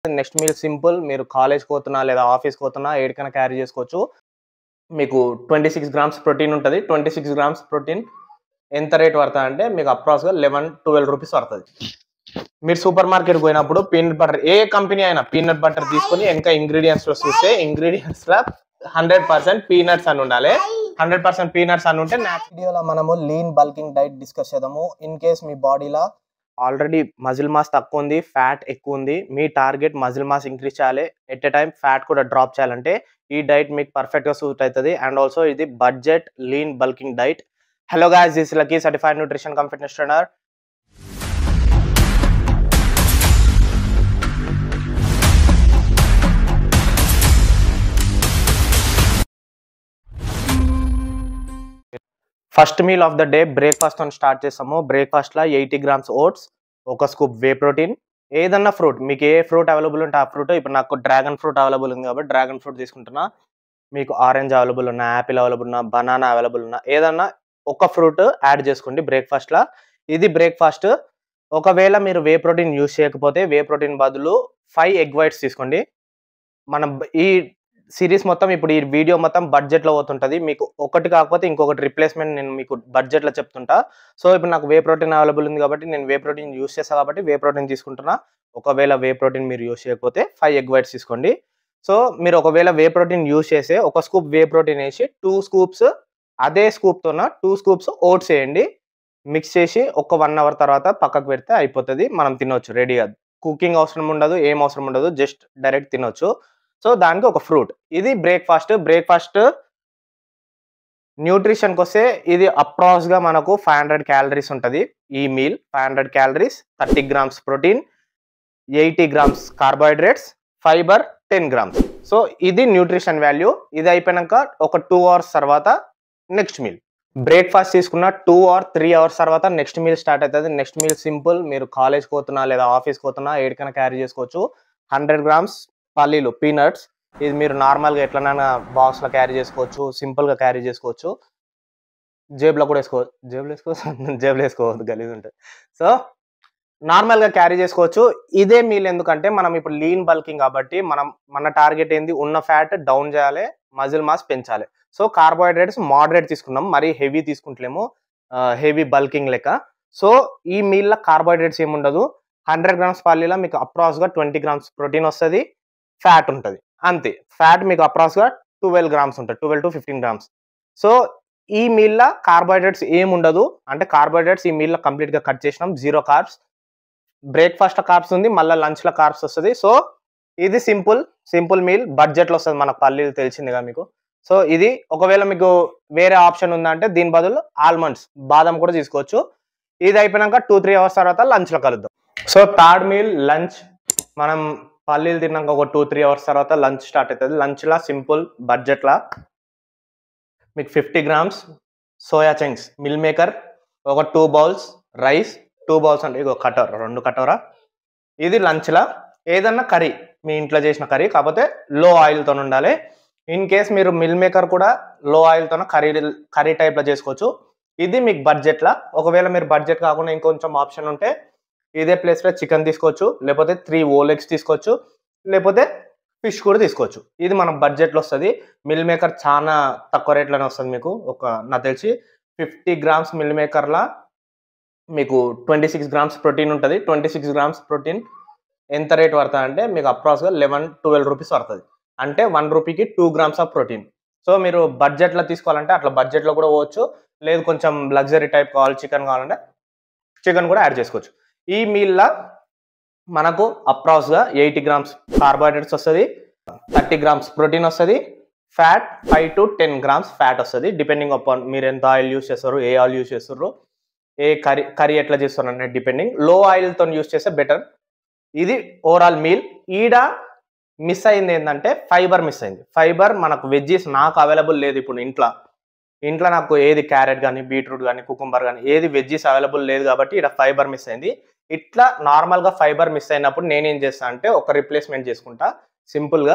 next meal simple మీరు కాలేజ్కి పోతున్నా లేదా ఆఫీస్కి పోతున్నా ఏడికైనా క్యారీ చేసుకోవచ్చు మీకు ట్వంటీ సిక్స్ గ్రామ్స్ ప్రోటీన్ ఉంటుంది ట్వంటీ సిక్స్ గ్రామ్స్ ప్రోటీన్ ఎంత రేట్ పడుతుంది అంటే మీకు అప్రాక్స్గా లెవెన్ ట్వెల్వ్ రూపీస్ పడుతుంది మీరు సూపర్ మార్కెట్ పోయినప్పుడు పీనట్ బటర్ ఏ కంపెనీ అయినా పీనట్ బటర్ తీసుకొని ఇంకా ఇంగ్రీడియంట్స్ లో చూస్తే ఇంగ్రీడియంట్స్ లో హండ్రెడ్ పర్సెంట్ పీనట్స్ అని ఉండాలి హండ్రెడ్ పర్సెంట్ పీనట్స్ అని ఉంటే వీడియోలో మనము లీన్ బల్కింగ్ డైట్ డిస్కస్ చేద్దాము ఇన్ కేస్ మీ బాడీలో ఆల్రెడీ మజిల్ మాస్ తక్కువ ఉంది ఫ్యాట్ ఎక్కువ ఉంది మీ టార్గెట్ మజిల్ మాస్ ఇంక్రీజ్ చేయాలి ఎట్ ఎ టైం ఫ్యాట్ కూడా డ్రాప్ చేయాలంటే ఈ డైట్ మీకు పర్ఫెక్ట్ గా సూట్ అవుతుంది అండ్ ఆల్సో ఇది budget lean bulking diet hello guys this Lucky certified nutrition cum fitness trainer first meal of the day breakfast తో start చేస్తాము బ్రేక్ఫాస్ట్ లో ఎయిటీ గ్రామ్స్ ఓట్స్ ఒక స్కూప్ వే ప్రోటీన్ ఏదన్నా fruit మీకు ఏ ఫ్రూట్ అవైలబుల్ ఉంటే ఆ ఫ్రూట్ ఇప్పుడు నాకు డ్రాగన్ ఫ్రూట్ అవైలబుల్ ఉంది కాబట్టి డ్రాగన్ ఫ్రూట్ తీసుకుంటున్నా మీకు ఆరెంజ్ అవైలబుల్ ఉన్నా యాపిల్ అవైలబుల్ ఉన్నా బనానా అవైలబుల్ ఉన్నా ఏదన్నా ఒక ఫ్రూట్ యాడ్ చేసుకోండి బ్రేక్ఫాస్ట్ లా ఇది బ్రేక్ఫాస్ట్ ఒకవేళ మీరు వే ప్రోటీన్ యూస్ చేయకపోతే వే ప్రోటీన్ బదులు ఫైవ్ ఎగ్ వైట్స్ తీసుకోండి మనం ఈ సిరీస్ మొత్తం ఇప్పుడు ఈ వీడియో మొత్తం బడ్జెట్ లో పోతుంటది మీకు ఒకటి కాకపోతే ఇంకొకటి రిప్లేస్మెంట్ నేను మీకు బడ్జెట్ లో చెప్తుంటా సో ఇప్పుడు నాకు వే ప్రోటీన్ అవైలబుల్ ఉంది కాబట్టి నేను వే ప్రోటీన్ యూస్ చేస్తా కాబట్టి వే ప్రోటీన్ తీసుకుంటున్నా ఒకవేళ వే ప్రోటీన్ మీరు యూస్ చేయకపోతే ఫైవ్ ఎగ్ వైట్స్ తీసుకోండి సో మీరు ఒకవేళ వే ప్రోటీన్ యూస్ చేస్తే ఒక స్కూప్ వే ప్రోటీన్ వేసి టూ స్కూప్స్ అదే స్కూప్ తోన టూ స్కూప్స్ ఓట్స్ వేయండి మిక్స్ చేసి ఒక వన్ అవర్ తర్వాత పక్కకు పెడితే అయిపోతుంది మనం తినొచ్చు రెడీగా కుకింగ్ అవసరం ఉండదు ఏం అవసరం ఉండదు జస్ట్ డైరెక్ట్ తినొచ్చు సో దానికి ఒక ఫ్రూట్ ఇది బ్రేక్ఫాస్ట్ బ్రేక్ఫాస్ట్ న్యూట్రిషన్కి వస్తే ఇది అప్రాక్స్ గా మనకు ఫైవ్ హండ్రెడ్ క్యాలరీస్ ఉంటుంది ఈ meal five hundred calories thirty grams protein eighty grams carbohydrates fibre ten grams so ఇది న్యూట్రిషన్ వాల్యూ ఇది అయిపోయాక ఒక టూ అవర్స్ తర్వాత నెక్స్ట్ మీల్ బ్రేక్ఫాస్ట్ తీసుకున్న టూ ఆర్ త్రీ అవర్స్ తర్వాత నెక్స్ట్ మీల్ స్టార్ట్ అవుతుంది నెక్స్ట్ మీల్ సింపుల్ మీరు college పోతున్నా లేదా ఆఫీస్ పోతున్నా ఏడికైనా క్యారీ చేసుకోవచ్చు హండ్రెడ్ గ్రామ్స్ పల్లీలు పీనట్స్ ఇది మీరు నార్మల్గా ఎట్లనైనా బాక్స్లో క్యారీ చేసుకోవచ్చు సింపుల్గా క్యారీ చేసుకోవచ్చు జేబులో కూడా వేసుకో జేబులో వేసుకోవచ్చు జేబులో వేసుకోవద్దు గలీజ్ ఉంటుంది సో నార్మల్గా క్యారీ చేసుకోవచ్చు ఇదే మీల్ ఎందుకంటే మనం ఇప్పుడు లీన్ బల్కింగ్ కాబట్టి మనం మన టార్గెట్ ఏంది ఉన్న ఫ్యాట్ డౌన్ చేయాలి మజిల్ మాస్ పెంచాలి సో కార్బోహైడ్రేట్స్ మోడరేట్ తీసుకున్నాం మరీ హెవీ తీసుకుంటలేము హెవీ బల్కింగ్ లెక్క సో ఈ మీల్లో కార్బోహైడ్రేట్స్ ఏముండదు హండ్రెడ్ గ్రామ్స్ పల్లీలో మీకు అప్రాక్స్గా ట్వంటీ గ్రామ్స్ ప్రోటీన్ వస్తుంది ఫ్యాట్ ఉంటుంది అంతే ఫ్యాట్ మీకు అప్రాక్స్గా ట్వెల్వ్ గ్రామ్స్ ఉంటుంది twelve to fifteen grams so ఈ మీల్లో కార్బోహైడ్రేట్స్ ఏముండదు అంటే కార్బోహైడ్రేట్స్ ఈ మీల్లో కంప్లీట్గా కట్ చేసినాం జీరో కార్బ్స్ బ్రేక్ఫాస్ట్ కార్బ్స్ ఉంది మళ్ళీ లంచ్లో కార్బ్స్ వస్తుంది సో ఇది సింపుల్ సింపుల్ మీల్ బడ్జెట్లో వస్తుంది మనకు పల్లీలు తెలిసిందిగా మీకు సో ఇది ఒకవేళ మీకు వేరే ఆప్షన్ ఉందంటే దీని బదులు ఆల్మండ్స్ బాదం కూడా తీసుకోవచ్చు ఇది అయిపోయినాక టూ త్రీ అవర్స్ తర్వాత లంచ్లో కలుద్దాం సో థర్డ్ మీల్ లంచ్ మనం పల్లీలు తిన్నాక ఒక టూ త్రీ అవర్స్ తర్వాత లంచ్ స్టార్ట్ అవుతుంది లంచ్లా సింపుల్ బడ్జెట్లా మీకు fifty grams soya chunks meal maker ఒక two bowls rice two bowls అంటే ఇగో కటోర రెండు కటోరా ఇది లంచ్లా ఏదన్నా కర్రీ మీ ఇంట్లో చేసిన కర్రీ కాకపోతే లో ఆయిల్తో ఉండాలి ఇన్ కేస్ మీరు మిల్ మేకర్ కూడా లో ఆయిల్తో కర్రీ కర్రీ టైప్లో చేసుకోవచ్చు ఇది మీకు బడ్జెట్లా ఒకవేళ మీరు బడ్జెట్ కాకుండా ఇంకొంచెం ఆప్షన్ ఉంటే ఇదే ప్లేస్లో చికెన్ తీసుకోవచ్చు లేకపోతే త్రీ ఓలెగ్స్ తీసుకోవచ్చు లేకపోతే ఫిష్ కూడా తీసుకోవచ్చు ఇది మన బడ్జెట్లో వస్తుంది మిల్ మేకర్ చాలా తక్కువ రేట్లోనే వస్తుంది మీకు ఒక నాకు తెలిసి ఫిఫ్టీ గ్రామ్స్ మిల్ మేకర్లా మీకు ట్వంటీ సిక్స్ గ్రామ్స్ ప్రోటీన్ ఉంటుంది ట్వంటీ సిక్స్ గ్రామ్స్ ప్రోటీన్ ఎంత రేట్ పడుతుంది అంటే మీకు అప్రాక్స్గా లెవెన్ ట్వెల్వ్ రూపీస్ పడుతుంది అంటే వన్ రూపీకి two grams of protein so మీరు బడ్జెట్లో తీసుకోవాలంటే అట్లా బడ్జెట్లో కూడా పోవచ్చు లేదు కొంచెం లగ్జరీ టైప్ కావాలి చికెన్ కావాలంటే చికెన్ కూడా యాడ్ చేసుకోవచ్చు ఈ మీల్లో మనకు అప్రాక్స్గా ఎయిటీ గ్రామ్స్ కార్బోహైడ్రేట్స్ వస్తుంది థర్టీ గ్రామ్స్ ప్రోటీన్ వస్తుంది fat five to ten grams fat వస్తుంది డిపెండింగ్ అపాన్ మీరు ఎంత ఆయిల్ యూస్ చేస్తారు ఏ ఆయిల్ యూస్ చేస్తారు ఏ కర్రీ కర్రీ ఎట్లా చేస్తారు అనేది డిపెండింగ్ లో ఆయిల్తో యూస్ చేస్తే బెటర్ ఇది ఓవరాల్ మీల్ ఈడ మిస్ అయింది ఏంటంటే ఫైబర్ మిస్ అయింది ఫైబర్ మనకు వెజ్జీస్ నాకు అవైలబుల్ లేదు ఇప్పుడు ఇంట్లో ఇంట్లో నాకు ఏది క్యారెట్ కానీ బీట్రూట్ కానీ కుకుంబర్ కానీ ఏది వెజ్జీస్ అవైలబుల్ లేదు కాబట్టి ఇక్కడ ఫైబర్ మిస్ అయింది ఇట్లా నార్మల్గా ఫైబర్ మిస్ అయినప్పుడు నేనేం చేస్తా అంటే ఒక రిప్లేస్మెంట్ చేసుకుంటా సింపుల్గా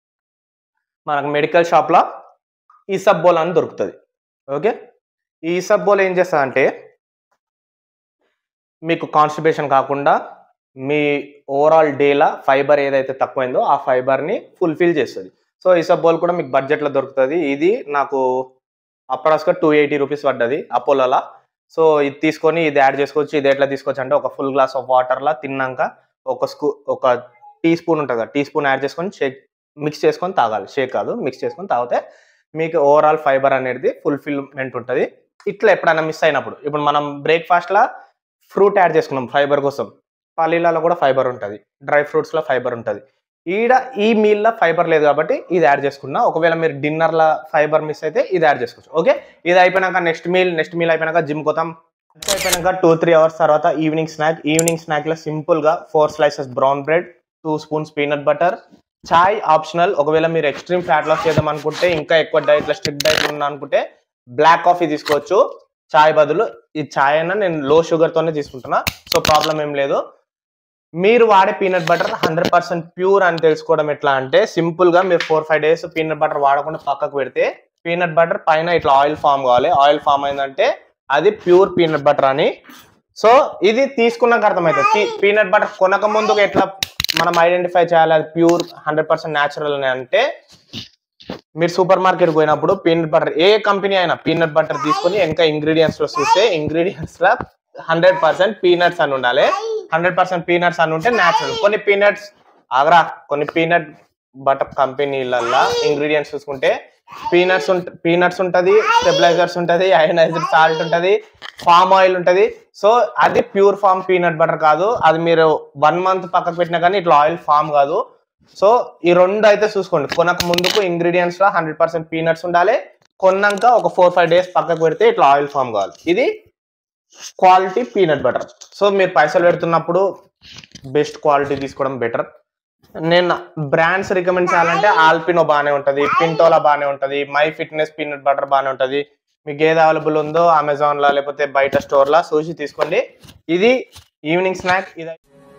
మనకు మెడికల్ షాప్లో ఈసబ్బోల్ అని దొరుకుతుంది ఓకే ఈ ఈసబ్బోల్ ఏం చేస్తా అంటే మీకు కాన్స్టిపేషన్ కాకుండా మీ ఓవరాల్ డేలా ఫైబర్ ఏదైతే తక్కువైందో ఆ ఫైబర్ని ఫుల్ఫిల్ చేస్తుంది సో ఇసబోల్ కూడా మీకు బడ్జెట్లో దొరుకుతుంది ఇది నాకు అప్రాక్స్గా టూ ఎయిటీ రూపీస్ పడ్డది అపోలోలా సో ఇది తీసుకొని ఇది యాడ్ చేసుకోవచ్చు ఇది ఎట్లా తీసుకోవచ్చు అంటే ఒక ఫుల్ గ్లాస్ ఆఫ్ వాటర్లా తిన్నాక ఒక స్కూ ఒక టీ స్పూన్ ఉంటుంది కదా టీ స్పూన్ యాడ్ చేసుకొని షేక్ మిక్స్ చేసుకొని తాగాలి షేక్ కాదు మిక్స్ చేసుకొని తాగితే మీకు ఓవరాల్ ఫైబర్ అనేది ఫుల్ఫిల్మెంట్ ఉంటుంది ఇట్లా ఎప్పుడైనా మిస్ అయినప్పుడు ఇప్పుడు మనం బ్రేక్ఫాస్ట్లో ఫ్రూట్ యాడ్ చేసుకున్నాం ఫైబర్ కోసం పల్లీలలో కూడా ఫైబర్ ఉంటుంది డ్రై ఫ్రూట్స్లో ఫైబర్ ఉంటుంది ఈడ ఈ మీల్లో ఫైబర్ లేదు కాబట్టి ఇది యాడ్ చేసుకున్నా ఒకవేళ మీరు డిన్నర్లో ఫైబర్ మిస్ అయితే ఇది యాడ్ చేసుకోవచ్చు ఓకే ఇది అయిపోయినాక నెక్స్ట్ మీల్ నెక్స్ట్ మీల్ అయిపోయినాక జిమ్ పోతాం ఇది అయిపోయినాక టూ త్రీ అవర్స్ తర్వాత ఈవినింగ్ స్నాక్ ఈవినింగ్ స్నాక్లో సింపుల్గా four slices brown bread two spoons peanut butter చాయ్ ఆప్షనల్ ఒకవేళ మీరు ఎక్స్ట్రీమ్ ఫ్యాట్ లాస్ చేద్దాం అనుకుంటే ఇంకా ఎక్కువ డైట్లో స్ట్రిక్ట్ డైట్ ఉన్నా అనుకుంటే బ్లాక్ కాఫీ తీసుకోవచ్చు చాయ్ బదులు ఈ చాయ్ అయినా నేను లో షుగర్తోనే తీసుకుంటున్నా సో ప్రాబ్లం ఏం లేదు మీరు వాడే peanut butter hundred percent pure అని తెలుసుకోవడం ఎట్లా అంటే సింపుల్ గా మీరు four five days peanut butter వాడకుండా పక్కకు పెడితే పీనట్ బటర్ పైన ఇట్లా ఆయిల్ ఫామ్ కావాలి ఆయిల్ ఫామ్ అయిందంటే అది ప్యూర్ పీనట్ బటర్ అని సో ఇది తీసుకున్నాక అర్థమవుతుంది పీనట్ బటర్ కొనక ముందుకు ఎట్లా మనం ఐడెంటిఫై చేయాలి అది ప్యూర్ హండ్రెడ్ పర్సెంట్ న్యాచురల్ అని అంటే మీరు సూపర్ మార్కెట్ పోయినప్పుడు పీనట్ బటర్ ఏ కంపెనీ అయినా పీనట్ బటర్ తీసుకొని ఇంకా ఇంగ్రీడియంట్స్ లో చూస్తే ఇంగ్రీడియంట్స్ లో హండ్రెడ్ పర్సెంట్ పీనట్స్ అని ఉండాలి హండ్రెడ్ పర్సెంట్ పీనట్స్ అని ఉంటే న్యాచురల్ కొన్ని పీనట్స్ ఆగ్రా కొన్ని పీనట్ బటర్ కంపెనీలల్లో ఇంగ్రీడియంట్స్ చూసుకుంటే పీనట్స్ పీనట్స్ ఉంటుంది స్టెబిలైజర్స్ ఉంటుంది అయనైజ్డ్ సాల్ట్ ఉంటుంది ఫామ్ ఆయిల్ ఉంటుంది సో అది ప్యూర్ ఫామ్ పీనట్ బటర్ కాదు అది మీరు వన్ మంత్ పక్కకు పెట్టినా కానీ ఇట్లా ఆయిల్ ఫామ్ కాదు సో ఈ రెండు అయితే చూసుకోండి కొనక ముందుకు ఇంగ్రీడియంట్స్ లో హండ్రెడ్ పర్సెంట్ పీనట్స్ ఉండాలి కొన్నాక ఒక ఫోర్ ఫైవ్ డేస్ పక్కకు పెడితే ఇట్లా ఆయిల్ ఫామ్ కావాలి ఇది క్వాలిటీ పీనట్ బటర్ సో మీరు పైసలు పెడుతున్నప్పుడు బెస్ట్ క్వాలిటీ తీసుకోవడం బెటర్ నేను బ్రాండ్స్ రికమెండ్ చేయాలంటే ఆల్పినో బాగానే ఉంటుంది పింటోలా బాగానే ఉంటుంది మై ఫిట్నెస్ పీనట్ బటర్ బాగానే ఉంటుంది మీకు ఏది అవైలబుల్ ఉందో అమెజాన్లో లేకపోతే బయట స్టోర్లో చూసి తీసుకోండి ఇది ఈవినింగ్ స్నాక్ ఇది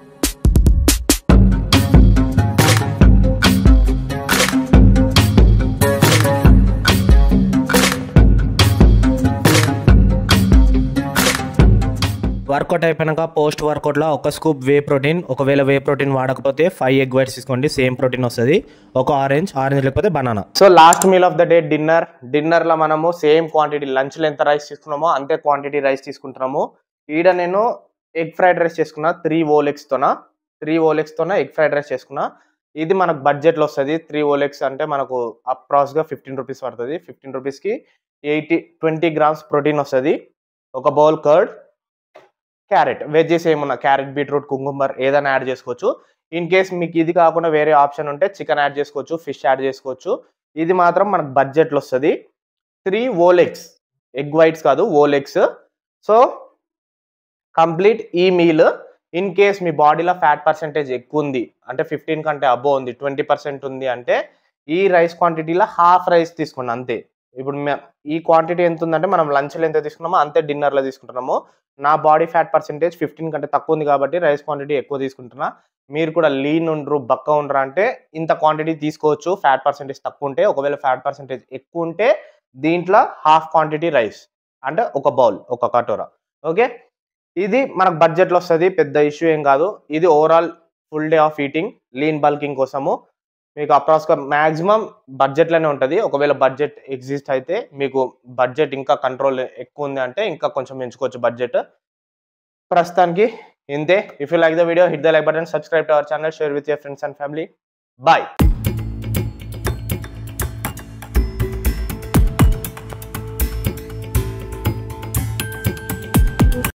వర్కౌట్ అయిపోయినాక పోస్ట్ వర్కౌట్లో ఒక స్కూప్ వే ప్రోటీన్ ఒకవేళ వే ప్రోటీన్ వాడకపోతే ఫైవ్ ఎగ్ వైట్స్ తీసుకోండి సేమ్ ప్రోటీన్ వస్తుంది ఒక ఆరెంజ్ ఆరెంజ్ లేకపోతే banana so last meal of the day dinner డిన్నర్లో మనము సేమ్ క్వాంటిటీ లంచ్లో ఎంత రైస్ తీసుకున్నామో అంతే క్వాంటిటీ రైస్ తీసుకుంటున్నాము ఈడ నేను ఎగ్ ఫ్రైడ్ రైస్ చేసుకున్నా త్రీ ఓలెక్స్తోన త్రీ ఓలెక్స్తోన ఎగ్ ఫ్రైడ్ రైస్ చేసుకున్నా ఇది మనకు బడ్జెట్లో వస్తుంది త్రీ ఓలెక్స్ అంటే మనకు అప్రాక్స్గా ఫిఫ్టీన్ రూపీస్ పడుతుంది ఫిఫ్టీన్ రూపీస్కి ఎయిటీ ట్వంటీ గ్రామ్స్ ప్రోటీన్ వస్తుంది ఒక బౌల్ కర్డ్ క్యారెట్ వెజ్జెస్ ఏమున్నా క్యారెట్ బీట్రూట్ కుంకుమర్ ఏదైనా యాడ్ చేసుకోవచ్చు ఇన్ కేస్ మీకు ఇది కాకుండా వేరే ఆప్షన్ ఉంటే చికెన్ యాడ్ చేసుకోవచ్చు ఫిష్ యాడ్ చేసుకోవచ్చు ఇది మాత్రం మనకు బడ్జెట్లో వస్తుంది త్రీ ఓలెక్స్ ఎగ్ వైట్స్ కాదు ఓలెక్స్ సో కంప్లీట్ ఈ మీల్ ఇన్ కేస్ మీ బాడీలో ఫ్యాట్ పర్సెంటేజ్ ఎక్కువ ఉంది అంటే ఫిఫ్టీన్ కంటే అబ్బో ఉంది ట్వంటీ పర్సెంట్ ఉంది అంటే ఈ రైస్ క్వాంటిటీలో హాఫ్ రైస్ తీసుకోండి అంతే ఇప్పుడు మే- ఈ క్వాంటిటీ ఎంత ఉందంటే మనం లంచ్లో ఎంత తీసుకున్నామో అంతే డిన్నర్లో తీసుకుంటున్నాము నా బాడీ ఫ్యాట్ పర్సెంటేజ్ ఫిఫ్టీన్ కంటే తక్కువ ఉంది కాబట్టి రైస్ క్వాంటిటీ ఎక్కువ తీసుకుంటున్నా మీరు కూడా లీన్ ఉండరు బక్క ఉండరు అంటే ఇంత క్వాంటిటీ తీసుకోవచ్చు ఫ్యాట్ పర్సెంటేజ్ తక్కువ ఉంటే ఒకవేళ ఫ్యాట్ పర్సెంటేజ్ ఎక్కువ ఉంటే దీంట్లో హాఫ్ క్వాంటిటీ రైస్ అంటే ఒక బౌల్ ఒక కటోరా ఓకే ఇది మనకు బడ్జెట్లో వస్తుంది పెద్ద ఇష్యూ ఏం కాదు ఇది overall full day of eating lean bulking కోసము మీకు అప్రాక్స్గా మ్యాక్సిమం బడ్జెట్లోనే ఉంటుంది ఒకవేళ బడ్జెట్ ఎగ్జిస్ట్ అయితే మీకు బడ్జెట్ ఇంకా కంట్రోల్ ఎక్కువ ఉంది అంటే ఇంకా కొంచెం పెంచుకోవచ్చు బడ్జెట్ ప్రస్తుతానికి ఇంతే if you like the video hit the like button subscribe to our channel share with your friends and family bye